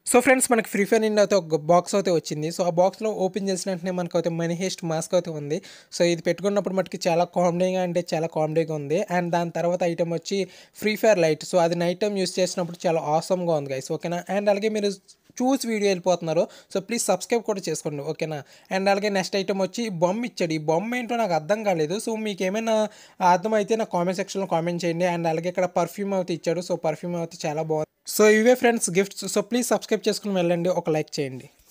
so friends మనకి free fire నుండి అయితే ఒక బాక్స్ అయితే వచ్చింది సో ఆ బాక్స్లో ఓపెన్ చేసిన వెంటనే మనకు అయితే మనీ హేస్ట్ మాస్క్ అయితే ఉంది సో ఇది పెట్టుకున్నప్పుడు మనకి చాలా కామెడీగా అంటే చాలా కామెడీగా ఉంది అండ్ దాని తర్వాత ఐటమ్ వచ్చి ఫ్రీ ఫైర్ లైట్ సో అది నైట్ టైం యూస్ చేసినప్పుడు చాలా ఆసమ్గా ఉంది గైస్ ఓకేనా అండ్ అలాగే మీరు చూసి వీడియో వెళ్ళిపోతున్నారు సో ప్లీజ్ సబ్స్క్రైబ్ కూడా చేసుకోండి ఓకేనా అండ్ అలాగే నెక్స్ట్ ఐటమ్ వచ్చి ఈ బొమ్మ ఇచ్చాడు ఈ బొమ్మ ఏంటో నాకు అర్థం కాలేదు సో మీకు ఏమైనా అర్థమైతే నా కామెంట్ సెక్షన్లో కామెంట్ చేయండి అండ్ అలాగే ఇక్కడ పర్ఫ్యూమ్ అయితే ఇచ్చాడు సో పర్ఫ్యూమ్ అయితే చాలా బాగుంది సో ఇవే friends gifts so please subscribe చేసుకుని వెళ్ళండి ఒక లైక్ చేయండి